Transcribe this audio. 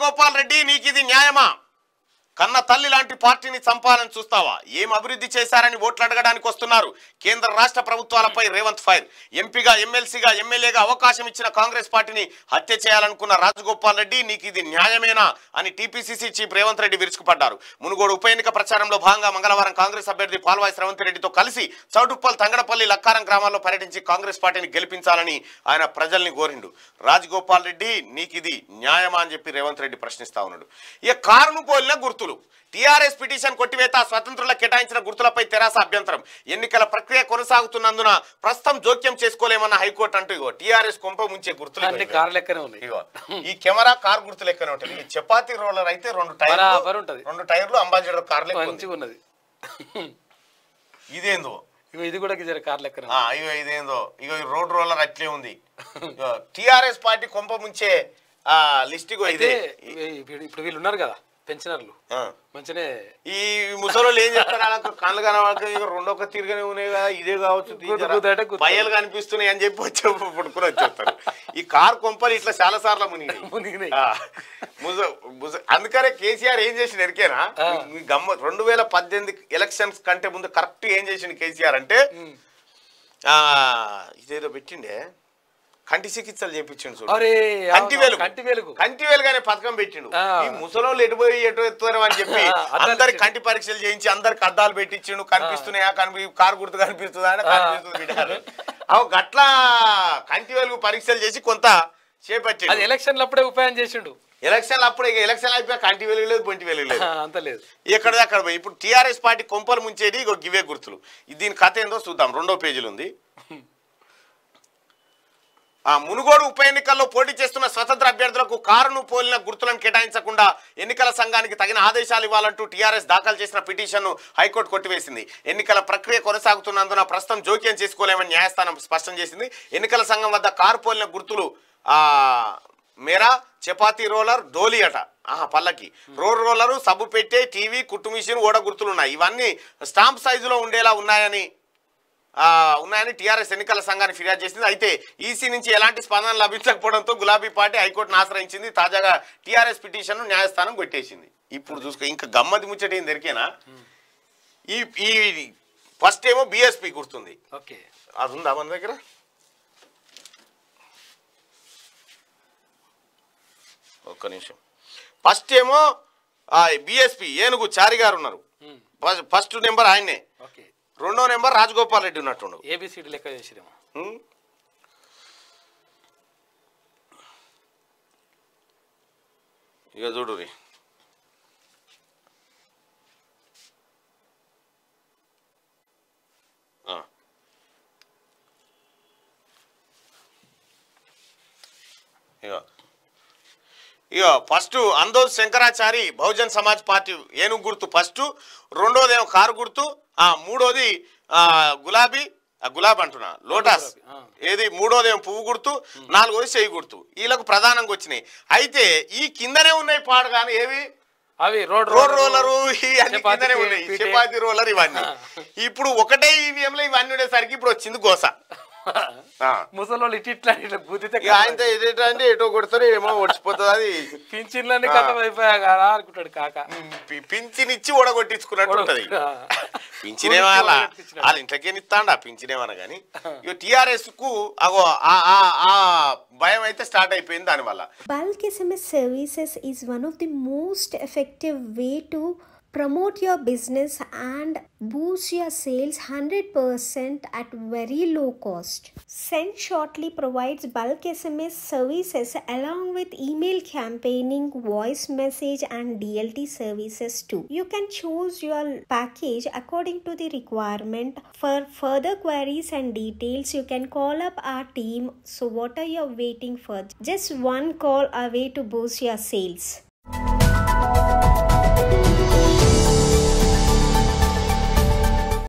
రాజగోపాల్ రెడ్డి నీకు ఇది న్యాయమా కన్న తల్లి లాంటి పార్టీని చంపాలని చూస్తావా ఏం అభివృద్ధి చేశారని ఓట్లు అడగడానికి వస్తున్నారు కేంద్ర రాష్ట్ర ప్రభుత్వాలపై రేవంత్ ఫైర్ ఎంపీగా ఎమ్మెల్సీగా ఎమ్మెల్యేగా అవకాశం ఇచ్చిన కాంగ్రెస్ పార్టీని హత్య చేయాలనుకున్న రాజగోపాల్ రెడ్డి నీకు ఇది న్యాయమేనా అని టీపీసీసీ చీఫ్ రేవంత్ రెడ్డి విరుచుకుపడ్డారు మునుగోడు ఉప ఎన్నిక ప్రచారంలో భాగంగా మంగళవారం కాంగ్రెస్ అభ్యర్థి పాల్వాయి శ్రవంత్ రెడ్డితో కలిసి చౌటుప్పల్ తంగడపల్లి లక్కారం గ్రామాల్లో పర్యటించి కాంగ్రెస్ పార్టీని గెలిపించాలని ఆయన ప్రజల్ని కోరిండు రాజగోపాల్ రెడ్డి నీకు ఇది న్యాయమా అని చెప్పి రేవంత్ రెడ్డి ప్రశ్నిస్తా ఉన్నాడు ఇక కారును పోలిన గుర్తులు టీఆర్ఎస్ పిటిషన్ కొట్టివేత స్వతంత్రుల కేటాయించిన గుర్తులపై తెరాస అభ్యంతరం ఎన్నికల ప్రక్రియ కొనసాగుతున్నందున ప్రస్తుతం జోక్యం చేసుకోలేమన్న హైకోర్టు అంటూ ఇగో టీఆర్ఎస్ కొంప ముంచే గుర్తులు అన్ని ఇగో. కార్ లెక్కనే ఉన్నాయి ఇగో ఈ కెమెరా కార్ గుర్తు లెక్కనే ఉంటుంది ఈ చపాతీ రోలర్ అయితే రెండు టైర్లు బరాబర్ ఉంటది. రెండు టైర్లు అంబాసిడర్ కార్ లెక్క ఉంది. మంచిగా ఉన్నది ఇదేందో ఇగో ఇది కూడా గిజర కార్ లెక్కనే ఆ, ఇగో ఇదేందో ఇగో ఈ రోడ్ రోలర్ అట్లే ఉంది టిఆర్ఎస్ పార్టీ కొంప ముంచే ఆ లిస్ట్ ఇగో అయితే ఇదే ఇప్పుడు ఇప్పుడు వీళ్ళు ఉన్నారు కదా పెన్షనర్లు ఆ. మంచినే ఈ ముసలోళ్ళు ఏం చేస్తారు వాళ్ళకు కళ్ళు కనబడక ఇక రెండో ఒక తీరుగానే ఉన్నాయి కదా ఇదే కావచ్చు గుద్దు గుద్దు అంటే గుద్దు. పయ్యలు కనిపిస్తున్నాయి అని చెప్పి వచ్చి పడుకుని వచ్చేస్తారు ఈ కార్ కొంపలు ఇట్లా చాలా సార్లు మునిగినాయి మునిగినాయి. ఆ, ముస- ముస- అందుకనే కేసీఆర్ ఏం చేసిండు ఎరికేనా ఆ. మీ గమ్మ రెండు వేల పద్దెనిమిది ఎలక్షన్స్ కంటే ముందు కరెక్ట్ ఏం చేసిండు కేసీఆర్ అంటే ఆ, ఇదేదో పెట్టిండే కంటి చికిత్సలు చేపించిండు చూడు అరే కంటి అవును, వెలుగు కంటి వెలుగు కంటి వెలుగు అనే పథకం పెట్టిండు ఆ. ఈ ముసలోళ్ళు ఎటు పోయి ఎటు ఎత్తారు అని చెప్పి ఆ, అద్దాలు అందరికి ఇచ్చిండు. కంటి పరీక్షలు చేయించి అందరికి అద్దాలు పెట్టించిండు కనిపిస్తున్నాయా కనిపి కారు గుర్తు కనిపిస్తుందా అని కనిపిస్తుంది బిడ్డ. అవు గట్ల కంటి వెలుగు పరీక్షలు చేసి కొంత అది చేపట్టిండు ఎలక్షన్లు అప్పుడే ఉపాయం చేసిండు ఎలక్షన్లు అప్పుడు ఇక ఎలక్షన్ అయిపోయా కంటి వెలుగు లేదు బొంటి వెలుగు లేదు ఆ, అంత లేదు ఎక్కడ అక్కడ పోయి ఇప్పుడు టీఆర్ఎస్ పార్టీ కొంపలు ముంచేది ఇగో గివే గుర్తులు ఇది దీని కథ ఏందో చూద్దాం రెండో పేజీలు ఉంది ఆ మునుగోడు ఉప ఎన్నికల్లో పోటీ చేస్తున్న స్వతంత్ర అభ్యర్థులకు కారును పోలిన గుర్తులను కేటాయించకుండా ఎన్నికల సంఘానికి తగిన ఆదేశాలు ఇవ్వాలంటూ టీఆర్ఎస్ దాఖలు చేసిన పిటిషన్ను హైకోర్టు కొట్టివేసింది ఎన్నికల ప్రక్రియ కొనసాగుతున్నందున ప్రస్తుతం జోక్యం చేసుకోలేమని న్యాయస్థానం స్పష్టం చేసింది ఎన్నికల సంఘం వద్ద కారు పోలిన గుర్తులు ఆ మేరా చపాతీ రోలర్ డోలీ అట ఆహా పల్లకి రోడ్ రోలరు సబ్బు పెట్టే టీవీ కుట్టు మిషన్ ఓడ గుర్తులు ఉన్నాయి ఇవన్నీ స్టాంప్ సైజులో ఉండేలా ఉన్నాయని ఆ, ఉన్నాయని టీఆర్ఎస్ ఎన్నికల సంఘాన్ని ఫిర్యాదు చేసింది అయితే ఈసీ నుంచి ఎలాంటి స్పందన లభించకపోవడంతో గులాబీ పార్టీ హైకోర్టును ఆశ్రయించింది తాజాగా టీఆర్ఎస్ పిటిషన్ న్యాయస్థానం కొట్టేసింది ఇప్పుడు చూసుకో ఇంకా గమ్మతి ముచ్చట ఏం దొరికేనా ఈ ఈ ఫస్ట్ ఏమో బిఎస్పి గుర్తుంది ఓకే అది ఉందా మన దగ్గర ఒక్క నిమిషం ఫస్ట్ ఏమో బిఎస్పి ఏనుగు చారి గారు ఉన్నారు ఫస్ట్- ఫస్ట్ నెంబర్ ఆయన్నే ఓకే రెండో నెంబర్ రాజగోపాల్ రెడ్డి ఉన్నట్టుండు ఏబిసిడి లెక్క చేసిరేమో ఉం? ఇక చూడు రీ ఇక ఇక ఫస్ట్ అందోజ్ శంకరాచారి బహుజన్ సమాజ్ పార్టీ ఏనుగు గుర్తు ఫస్ట్ రెండోదేమో కారు గుర్తు ఆ మూడోది ఆ, గులాబీ ఆ, గులాబీ అంటున్నా లోటస్ గులాబీ, ఆ. ఏది మూడోదేమో పువ్వు గుర్తు నాలుగోది చెయ్యి గుర్తు వీళ్ళకు ప్రధానంగా వచ్చినాయి అయితే ఈ కిందనే ఉన్నాయి పాడు కానీ ఏవి అవి రోడ్ రోడ్ రోలరు ఈ అన్ని చపాతీ కిందనే పీ- ఉన్నాయి పీటే. చపాతి రోలర్ ఇవన్నీ ఇప్పుడు ఒకటే ఈవీఎంలో ఇవన్నీ ఉండేసరికి ఇప్పుడు వచ్చింది గోస ఆ. ముసలోళ్ళు ఇటు ఇట్లా ఇట్లా గుద్దితే ఇక ఆయనతో ఎటో అంటే ఎటో కొడతారు ఏమో ఒడిచిపోతుంది అది పింఛన్లన్నీ కథం అయిపోయా కదా అనుకుంటాడు కాక పి- పింఛనిచ్చి ఓడగొట్టించుకున్నట్టు ఉంటది ఆ. పింఛనే ఊరికి వాళ్ళ ఓడగొట్టించినట్టు. వాళ్ళ ఇంట్లోకి ఇస్తాండ పింఛనేమన్నా కానీ ఇక టిఆర్ఎస్ కు అగో ఆ- ఆ- ఆ భయం అయితే స్టార్ట్ అయిపోయింది దానివల్ల Bulk SMS services is one of the most effective way to promote your business and boost your sales 100% at very low cost. Send Shortly provides bulk SMS services along with email campaigning, voice message and DLT services too. You can choose your package according to the requirement. For further queries and details, you can call up our team. So what are you waiting for? Just one call away to boost your sales.